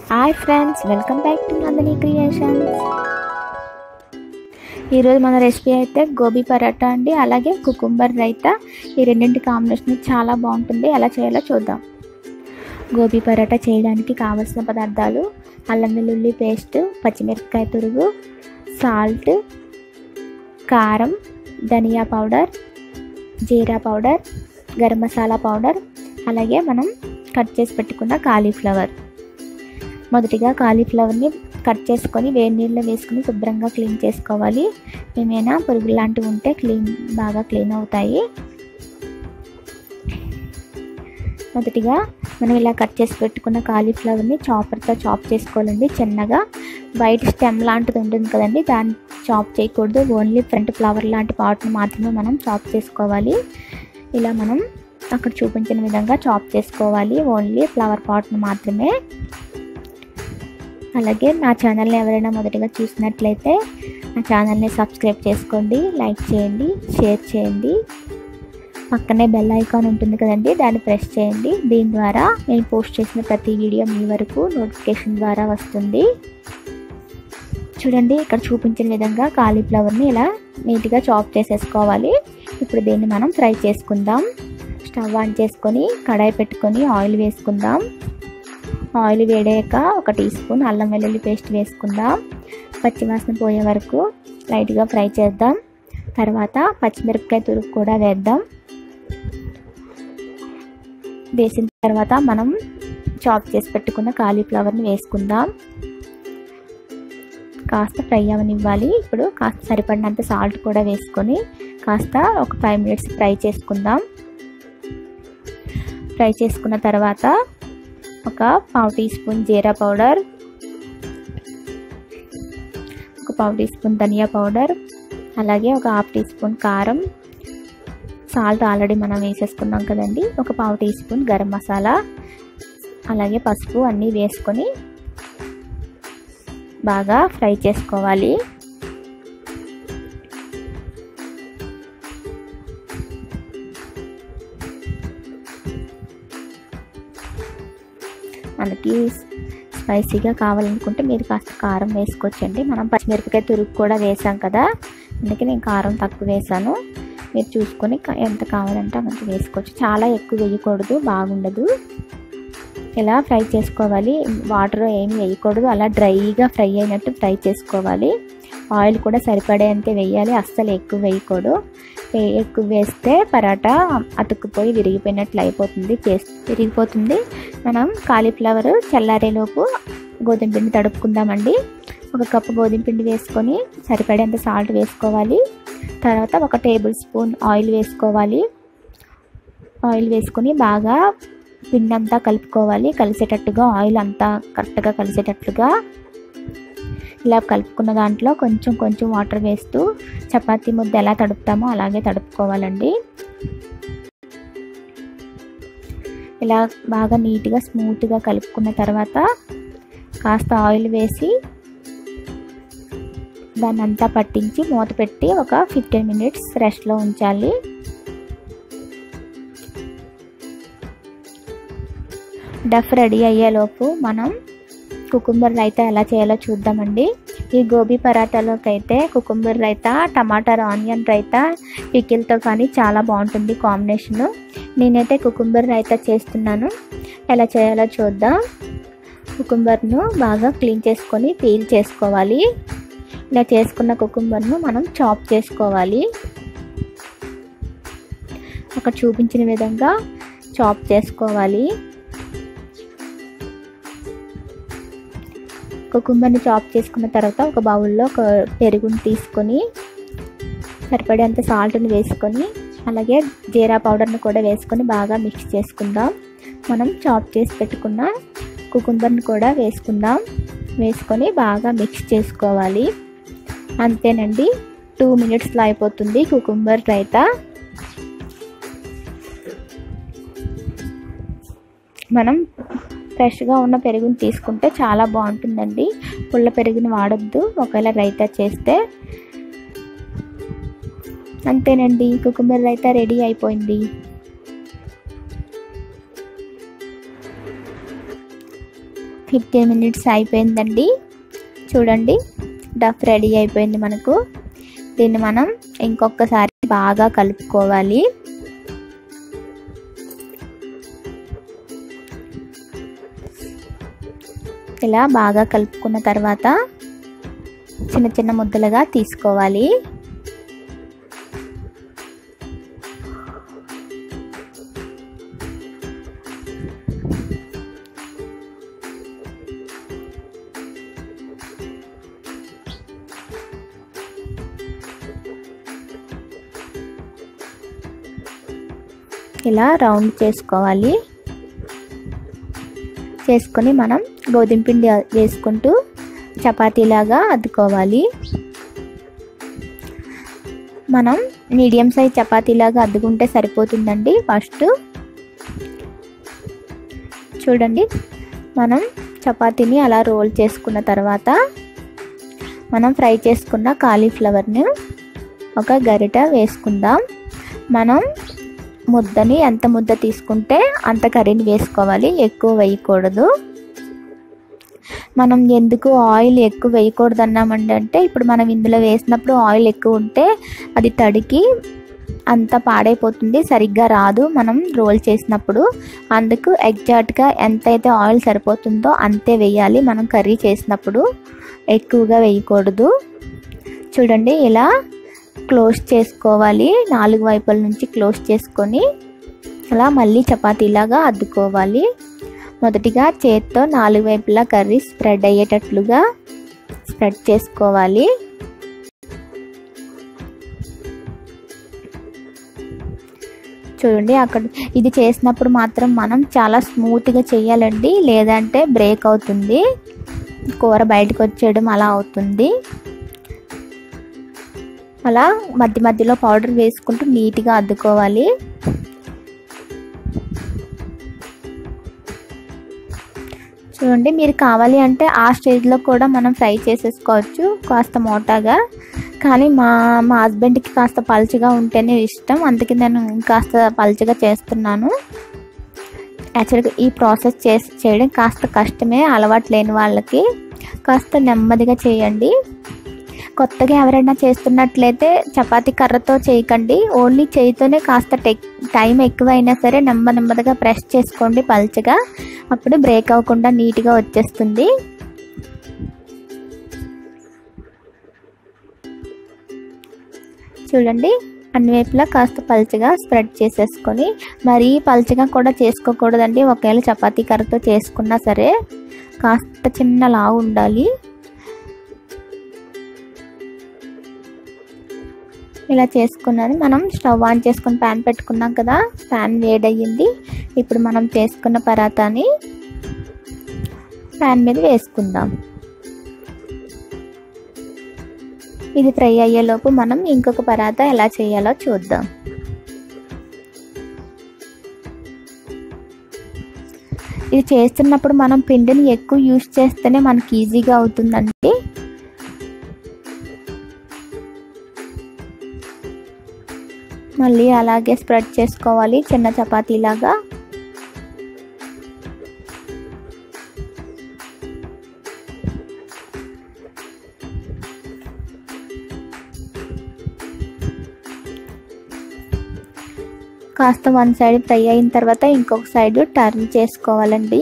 hi friends welcome back to Nandini creations ఈరోజు మన recipe అయితే గోబీ పరాటా అండి అలాగే కుకుంబర్ రైతా ఈ రెండింటి కాంబినేషన్ చాలా బాగుంటుంది ఎలా చేయాలో చూద్దాం గోబీ పరాటా చేయడానికి కావలసిన పదార్థాలు అల్లం వెల్లుల్లి పేస్ట్ పచ్చిమిరపకాయ తురుగు సాల్ట్ కారం dhania powder jeera powder garam masala powder అలాగే మనం కట్ చేసి పెట్టుకున్న కాలీఫ్లవర్ మొదటిగా కాలీఫ్లవర్ని కట్ చేసుకొని వేడి నీళ్ళు వేసుకుని శుభ్రంగా క్లీన్ చేసుకోవాలి ఏమైనా పురుగులు లాంటివి ఉంటే క్లీన్ బాగా క్లీన్ అవుతాయి మొదటిగా మనం ఇలా కట్ చేసి పెట్టుకున్న కాలీఫ్లవర్ని చాపర్తో చాప్ చేసుకోవాలండి చిన్నగా వైట్ స్టెమ్ లాంటిది ఉంటుంది కదండి దాన్ని చాప్ చేయకూడదు ఓన్లీ ఫ్రంట్ ఫ్లవర్ లాంటి పార్ట్ని మాత్రమే మనం చాప్ చేసుకోవాలి ఇలా మనం అక్కడ చూపించిన విధంగా చాప్ చేసుకోవాలి ఓన్లీ ఫ్లవర్ పార్ట్ని మాత్రమే అలాగే నా ఛానల్ని ఎవరైనా మొదటిగా చూసినట్లయితే నా ఛానల్ని సబ్స్క్రైబ్ చేసుకోండి లైక్ చేయండి షేర్ చేయండి పక్కనే బెల్ ఐకాన్ ఉంటుంది కదండి దాన్ని ప్రెస్ చేయండి దీని ద్వారా నేను పోస్ట్ చేసిన ప్రతి వీడియో మీ వరకు నోటిఫికేషన్ ద్వారా వస్తుంది చూడండి ఇక్కడ చూపించిన విధంగా కాలీఫ్లవర్ని ఇలా నీట్గా చాప్ చేసేసుకోవాలి ఇప్పుడు దీన్ని మనం ఫ్రై చేసుకుందాం స్టవ్ ఆన్ చేసుకొని కడాయి పెట్టుకొని ఆయిల్ వేసుకుందాం ఆయిల్ వేడాక ఒక టీ స్పూన్ అల్లం వెల్లుల్లి పేస్ట్ వేసుకుందాం పచ్చివాసన పోయే వరకు లైట్గా ఫ్రై చేద్దాం తర్వాత పచ్చిమిరపకాయ తురుగు కూడా వేద్దాం వేసిన తర్వాత మనం చాప్ చేసి పెట్టుకున్న కాలీఫ్లవర్ని వేసుకుందాం కాస్త ఫ్రై అవనివ్వాలి ఇప్పుడు కాస్త సరిపడినంత సాల్ట్ కూడా వేసుకొని కాస్త ఒక ఫైవ్ మినిట్స్ ఫ్రై చేసుకుందాం ఫ్రై చేసుకున్న తర్వాత ఒక పావు టీ స్పూన్ జీరా పౌడర్ ఒక పావు టీ స్పూన్ ధనియా పౌడర్ అలాగే ఒక హాఫ్ టీ స్పూన్ కారం సాల్ట్ ఆల్రెడీ మనం వేసేసుకున్నాం కదండి ఒక పావు టీ స్పూన్ గరం మసాలా అలాగే పసుపు అన్నీ వేసుకొని బాగా ఫ్రై చేసుకోవాలి మనకి స్పైసీగా కావాలనుకుంటే మీరు కాస్త కారం వేసుకోవచ్చండి మనం పచ్చిమిరపకాయ తురుగు కూడా వేసాం కదా అందుకే నేను కారం తక్కువ వేసాను మీరు చూసుకొని ఎంత కావాలంటే అంత వేసుకోవచ్చు చాలా ఎక్కువ వేయకూడదు బాగుండదు ఇలా ఫ్రై చేసుకోవాలి వాటర్ ఏమి వేయకూడదు అలా డ్రైగా ఫ్రై అయినట్టు ఫ్రై చేసుకోవాలి ఆయిల్ కూడా సరిపడేంత వేయాలి అస్సలు ఎక్కువ వేయకూడదు ఎక్కువ వేస్తే పరాటా అతుక్కుపోయి విరిగిపోయినట్లు అయిపోతుంది పేస్ట్ విరిగిపోతుంది మనం కాలీఫ్లవర్ చల్లారేలోపు గోధుమ పిండి తడుపుకుందామండి ఒక కప్పు గోధుమ పిండి వేసుకొని సరిపడేంత సాల్ట్ వేసుకోవాలి తర్వాత ఒక టేబుల్ స్పూన్ ఆయిల్ వేసుకోవాలి ఆయిల్ వేసుకొని బాగా పిండి అంతా కలుపుకోవాలి కలిసేటట్టుగా ఆయిల్ అంతా కరెక్ట్గా కలిసేటట్లుగా ఇలా కలుపుకున్న దాంట్లో కొంచెం కొంచెం వాటర్ వేస్తూ చపాతీ ముద్ద ఎలా తడుపుతామో అలాగే తడుపుకోవాలండి ఇలా బాగా నీట్గా స్మూత్గా కలుపుకున్న తర్వాత కాస్త ఆయిల్ వేసి దాన్ని అంతా పట్టించి మూత పెట్టి ఒక ఫిఫ్టీన్ మినిట్స్ రెస్ట్లో ఉంచాలి డఫ్ రెడీ అయ్యేలోపు మనం కుకుంబర్ రైతా ఎలా చేయాలో చూద్దామండి ఈ గోబీ పరాటాలోకి అయితే కుకుంబర్ రైతా టమాటార్ ఆనియన్ రైతా పికిల్తో కానీ చాలా బాగుంటుంది కాంబినేషను నేనైతే కుకుంబర్ రైతా చేస్తున్నాను ఎలా చేయాలో చూద్దాం కుకుంబర్ను బాగా క్లీన్ చేసుకొని పీల్ చేసుకోవాలి ఇలా చేసుకున్న కుకుంబర్ను మనం చాప్ చేసుకోవాలి అక్కడ చూపించిన విధంగా చాప్ చేసుకోవాలి కుకుంబర్ని చాప్ చేసుకున్న తర్వాత ఒక బౌల్లో ఒక పెరుగుని తీసుకొని సరిపడేంత సాల్ట్ని వేసుకొని అలాగే జీరా పౌడర్ని కూడా వేసుకొని బాగా మిక్స్ చేసుకుందాం మనం చాప్ చేసి పెట్టుకున్న కుకుంబర్ని కూడా వేసుకుందాం వేసుకొని బాగా మిక్స్ చేసుకోవాలి అంతేనండి టూ మినిట్స్లో అయిపోతుంది కుకుంబర్ రైతా మనం ఫ్రెష్గా ఉన్న పెరుగుని తీసుకుంటే చాలా బాగుంటుందండి పుల్ల పెరుగుని వాడొద్దు ఒకవేళ రైతా చేస్తే అంతేనండి కుకుంబర్ రైతా రెడీ అయిపోయింది ఫిఫ్టీన్ మినిట్స్ అయిపోయిందండి చూడండి డఫ్ రెడీ అయిపోయింది మనకు దీన్ని మనం ఇంకొకసారి బాగా కలుపుకోవాలి ఇలా బాగా కలుపుకున్న తర్వాత చిన్న చిన్న ముద్దలుగా తీసుకోవాలి ఇలా రౌండ్ చేసుకోవాలి చేసుకొని మనం గోధుమ పిండి వేసుకుంటూ చపాతీలాగా అద్దుకోవాలి మనం మీడియం సైజ్ చపాతీలాగా అద్దుకుంటే సరిపోతుందండి ఫస్ట్ చూడండి మనం చపాతీని అలా రోల్ చేసుకున్న తర్వాత మనం ఫ్రై చేసుకున్న కాలీఫ్లవర్ని ఒక గరిట వేసుకుందాం మనం ముద్దని ఎంత ముద్ద తీసుకుంటే అంత కర్రీని వేసుకోవాలి ఎక్కువ వేయకూడదు మనం ఎందుకు ఆయిల్ ఎక్కువ వేయకూడదు అన్నామండి అంటే ఇప్పుడు మనం ఇందులో వేసినప్పుడు ఆయిల్ ఎక్కువ ఉంటే అది తడికి అంత పాడైపోతుంది సరిగ్గా రాదు మనం రోల్ చేసినప్పుడు అందుకు ఎగ్జాక్ట్గా ఎంతైతే ఆయిల్ సరిపోతుందో అంతే వేయాలి మనం కర్రీ చేసినప్పుడు ఎక్కువగా వేయకూడదు చూడండి ఇలా క్లోజ్ చేసుకోవాలి నాలుగు వైపుల నుంచి క్లోజ్ చేసుకొని అలా మళ్ళీ చపాతీలాగా అద్దుకోవాలి మొదటిగా చేత్తో నాలుగు వైపులా కర్రీ స్ప్రెడ్ అయ్యేటట్లుగా స్ప్రెడ్ చేసుకోవాలి చూడండి అక్కడ ఇది చేసినప్పుడు మాత్రం మనం చాలా స్మూత్గా చేయాలండి లేదంటే బ్రేక్ అవుతుంది కూర బయటకు వచ్చేయడం అలా అవుతుంది అలా మధ్య మధ్యలో పౌడర్ వేసుకుంటూ నీట్గా అద్దుకోవాలి చూడండి మీరు కావాలి అంటే ఆ స్టేజ్లో కూడా మనం ఫ్రై చేసేసుకోవచ్చు కాస్త మోటాగా కానీ మా మా హస్బెండ్కి కాస్త పలుచగా ఉంటేనే ఇష్టం అందుకే నేను కాస్త పలుచగా చేస్తున్నాను యాక్చువల్గా ఈ ప్రాసెస్ చేసి చేయడం కాస్త కష్టమే అలవాటు లేని వాళ్ళకి కాస్త నెమ్మదిగా చేయండి కొత్తగా ఎవరైనా చేస్తున్నట్లయితే చపాతీ కర్రతో చేయకండి ఓన్లీ చేయితోనే కాస్త టెక్ టైం ఎక్కువైనా సరే నెమ్మ నెమ్మదిగా ప్రెస్ చేసుకోండి పల్చగా అప్పుడు బ్రేక్ అవ్వకుండా నీట్గా వచ్చేస్తుంది చూడండి అన్ని వైపులా కాస్త పల్చగా స్ప్రెడ్ చేసేసుకొని మరీ పల్చగా కూడా చేసుకోకూడదండి ఒకవేళ చపాతీ కర్రతో చేసుకున్నా సరే కాస్త చిన్న లావు ఉండాలి ఇలా చేసుకున్నది మనం స్టవ్ ఆన్ చేసుకుని ప్యాన్ పెట్టుకున్నాం కదా ప్యాన్ వేడయ్యింది ఇప్పుడు మనం చేసుకున్న పరాతాని ప్యాన్ మీద వేసుకుందాం ఇది ఫ్రై అయ్యేలోపు మనం ఇంకొక పరాతా ఎలా చేయాలో చూద్దాం ఇది చేస్తున్నప్పుడు మనం పిండిని ఎక్కువ యూస్ చేస్తేనే మనకి ఈజీగా అవుతుందండి మళ్ళీ అలాగే స్ప్రెడ్ చేసుకోవాలి చిన్న చపాతీలాగా కాస్త వన్ సైడ్ ఫ్రై అయిన తర్వాత ఇంకొక సైడ్ టర్న్ చేసుకోవాలండి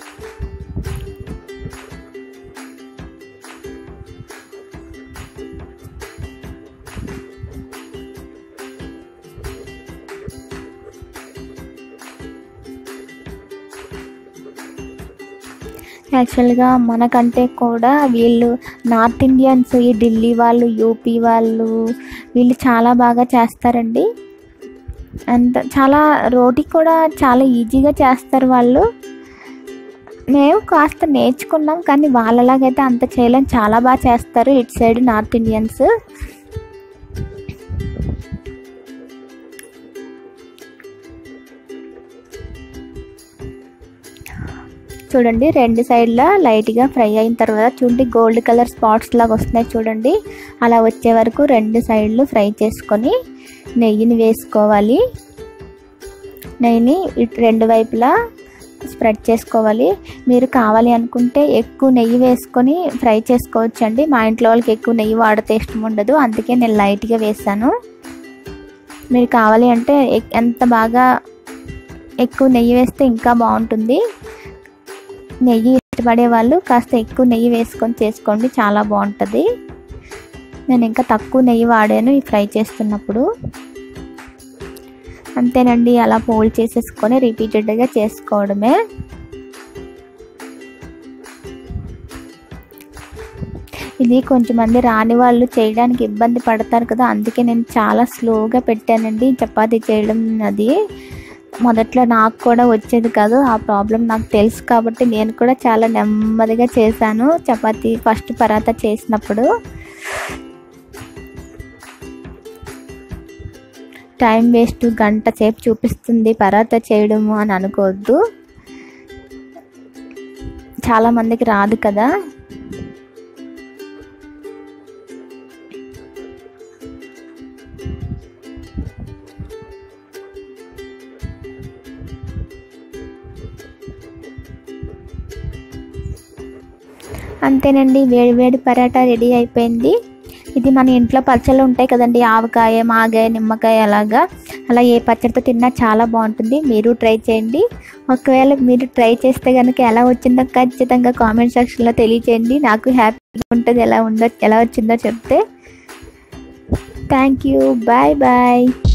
యాక్చువల్గా మనకంటే కూడా వీళ్ళు నార్త్ ఇండియన్స్ ఈ ఢిల్లీ వాళ్ళు యూపీ వాళ్ళు వీళ్ళు చాలా బాగా చేస్తారండి అండ్ చాలా రోటీ కూడా చాలా ఈజీగా చేస్తారు వాళ్ళు మేము కాస్త నేర్చుకున్నాం కానీ వాళ్ళలాగైతే అంత చేయలేం చాలా బాగా చేస్తారు ఇటు సైడ్ నార్త్ ఇండియన్స్ చూడండి రెండు సైడ్ల లైట్గా ఫ్రై అయిన తర్వాత చూడండి గోల్డ్ కలర్ స్పాట్స్ లాగా వస్తున్నాయి చూడండి అలా వచ్చే వరకు రెండు సైడ్లు ఫ్రై చేసుకొని నెయ్యిని వేసుకోవాలి నెయ్యిని ఇటు రెండు వైపులా స్ప్రెడ్ చేసుకోవాలి మీరు కావాలి అనుకుంటే ఎక్కువ నెయ్యి వేసుకొని ఫ్రై చేసుకోవచ్చండి మా ఇంట్లో వాళ్ళకి ఎక్కువ నెయ్యి వాడితే ఇష్టం ఉండదు అందుకే నేను లైట్గా వేసాను మీరు కావాలి అంటే ఎక్- ఎంత బాగా ఎక్కువ నెయ్యి వేస్తే ఇంకా బాగుంటుంది నెయ్యి ఇష్టపడే వాళ్ళు కాస్త ఎక్కువ నెయ్యి వేసుకొని చేసుకోండి చాలా బాగుంటుంది నేను ఇంకా తక్కువ నెయ్యి వాడాను ఈ ఫ్రై చేస్తున్నప్పుడు అంతేనండి అలా ఫోల్డ్ చేసేసుకొని రిపీటెడ్గా చేసుకోవడమే ఇది కొంచెం మంది రాని వాళ్ళు చేయడానికి ఇబ్బంది పడతారు కదా అందుకే నేను చాలా స్లోగా పెట్టానండి చపాతీ చేయడం అది మొదట్లో నాకు కూడా వచ్చేది కాదు ఆ ప్రాబ్లం నాకు తెలుసు కాబట్టి నేను కూడా చాలా నెమ్మదిగా చేశాను చపాతీ ఫస్ట్ పరాతా చేసినప్పుడు టైం వేస్ట్ గంట సేపు చూపిస్తుంది పరాతా చేయడము అని అనుకోవద్దు చాలా మందికి రాదు కదా అంతేనండి వేడి వేడి పరాటా రెడీ అయిపోయింది ఇది మన ఇంట్లో పచ్చళ్ళు ఉంటాయి కదండి ఆవకాయ మాగాయ నిమ్మకాయ అలాగా అలా ఏ పచ్చడితో తిన్నా చాలా బాగుంటుంది మీరు ట్రై చేయండి ఒకవేళ మీరు ట్రై చేస్తే కనుక ఎలా వచ్చిందో ఖచ్చితంగా కామెంట్ సెక్షన్లో తెలియచేయండి నాకు హ్యాపీగా ఉంటుంది ఎలా ఉందో ఎలా వచ్చిందో చెప్తే థ్యాంక్ యూ బాయ్ బాయ్